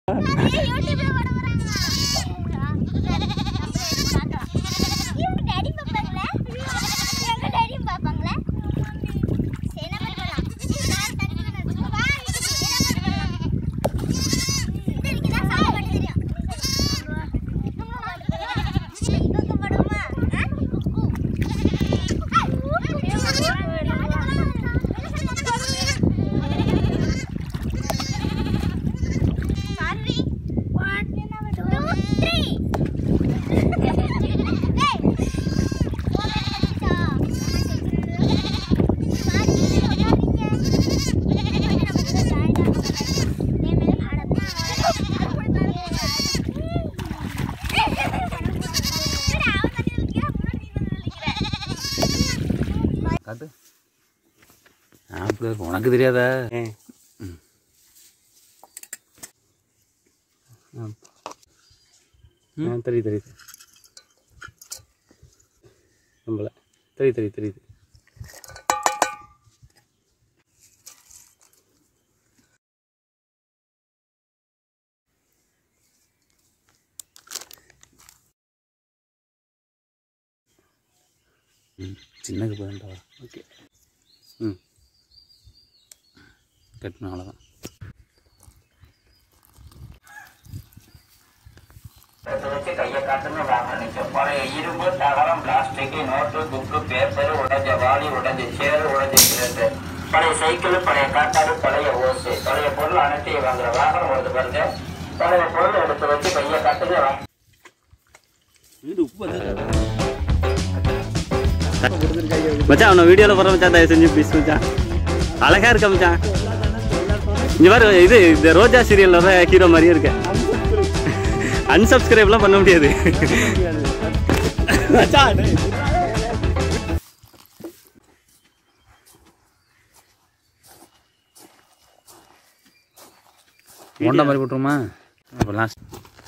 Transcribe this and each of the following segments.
One, two, three. காட்டு அப்படி இருக்கும் உனக்கு தெரியாதா ம் தெரியுது தெரியுது நம்மள தெரியுது தெரியுது தெரியுது ம் சின்னது போதுண்டா ஓகே ம் கட்டணும் அவ்வளோதான் வச்சு கையை காட்டுங்க வாங்க நிற்கும் பழைய இரும்பு தகரம் பிளாஸ்டிக் நோட்டு புக்கு பேப்பர் உடைஞ்ச வாளி உடைஞ்ச சேரு உடைஞ்ச சிலிண்டர் பழைய சைக்கிள் பழைய காட்டாடு பழைய ஓசு பழைய பொருள் அனைத்தையும் வாங்குற வாகனம் வருது பாருங்க பழைய பொருள் எடுத்து வச்சு கையை காட்டுங்க வாங்க வீடு உப்பு மச்சான் அவனை வீடியோவில் போகிற மச்சான் தயவு செஞ்சு ப்ளீஸ் மச்சான் அழகா இருக்க மச்சான் இங்கே பாரு இது இந்த ரோஜா சீரியலில் வர ஹீரோ மாதிரியே இருக்கு அன்சப்ஸ்கிரைப்லாம் பண்ண முடியாது மொண்டை மாதிரி போட்டுருமா அப்போ லாஸ்ட்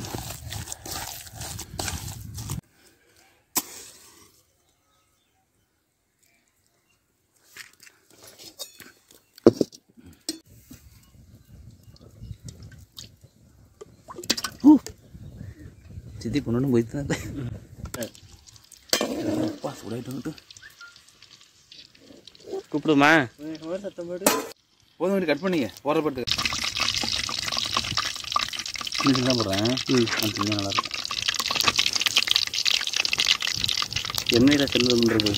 சித்தி பொண்ணு போயிட்டு தான் அப்பா சூடாயிட்டு கூப்பிடுமா போதும் வேண்டி கட் பண்ணிங்க போகிற பட்டு இது தான் போடுறேன் ம் அது நல்லா இருக்கும் எண்ணெயில் செல்வம்ன்றது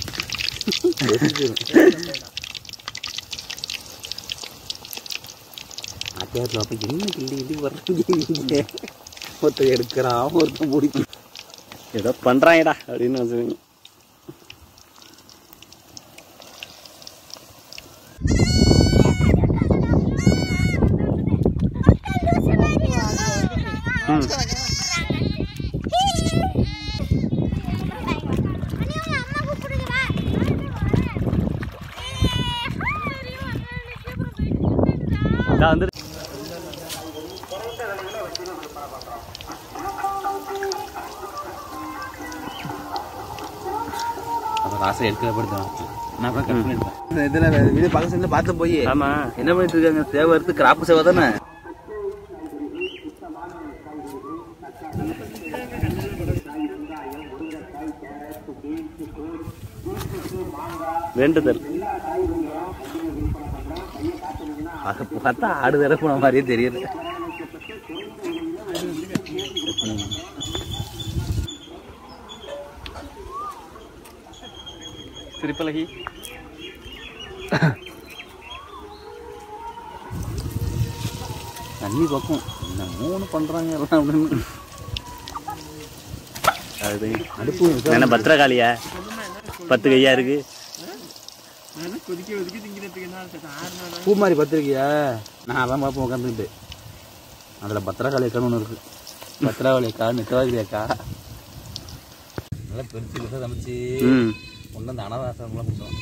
அப்படியே அப்போ என்ன கிள்ளி கிள்ளி வர்றீங்க ஒருத்தர் எடுக்கிறான் ஒருத்தன் முடிக்கும் ஏதோ பண்ணுறாங்கடா அப்படின்னு சொல்லுங்க ம் நான் வந்து அப்புறம் ஆசை எடுக்கிறப்படுத்தான் நான் போய் கட் பண்ணிட்டேன் இதில் வீடியோ பார்க்க சொல்லி பார்த்து போய் ஆமா என்ன பண்ணிட்டு இருக்காங்க சேவை எடுத்து கிராப்பு சேவை தானே வேண்டுதல் அதை பார்த்தா ஆடு வேற போன மாதிரியே தெரியுது திருப்பலகி தண்ணி பக்கம் என்ன மூணு பண்றாங்க எல்லாம் அப்படின்னு அது அடுப்பு என்ன பத்திரகாளியா பத்து கையா இருக்கு பூ மாதிரி பத்திரிக்கையா நான் அதான் பார்ப்போம் உட்காந்துக்கிட்டு அதில் பத்திரகாளி அக்கான்னு ஒன்று இருக்கு பத்திரகாளி அக்கா நித்தவாதிரி அக்கா நல்லா பெருசு பெருசாக சமைச்சு ம் ஒன்று அந்த அனாதாசம்லாம் கொடுத்தோம்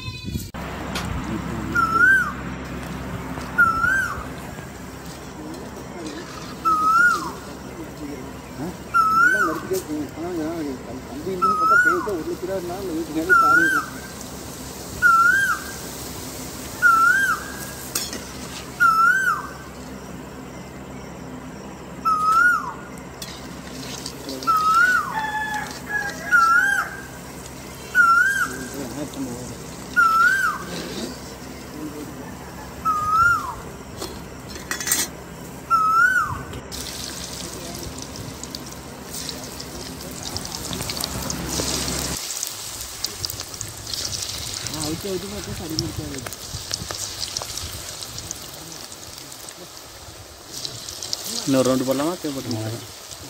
இன்னொரு ரவுண்டு போடலாமா தேவைப்பட்டு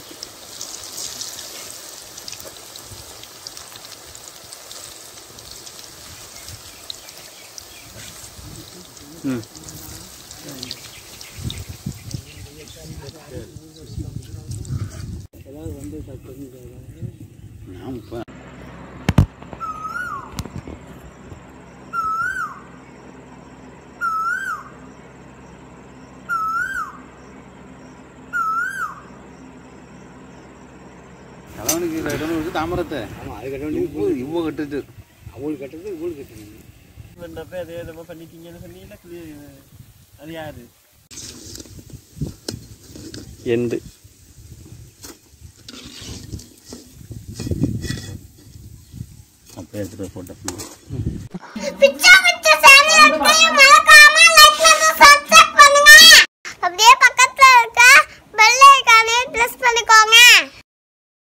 ம் நான் இப்போ கலவனுக்கு இடம்னு இருக்கு தாமரத்தை ஆமாம் அது கட்ட வேண்டியது இவ்வளோ இவ்வளோ கட்டுட்டு அவங்களுக்கு கட்டுறது இவங்களுக்கு கட்டுறீங்க பண்ணப்ப அதே நம்ம பண்ணிட்டீங்கன்னு சொன்னீங்களா clear- அது யாரு எண்டு அப்படியே எடுத்துகிட்டு போட்டேன் பிச்சா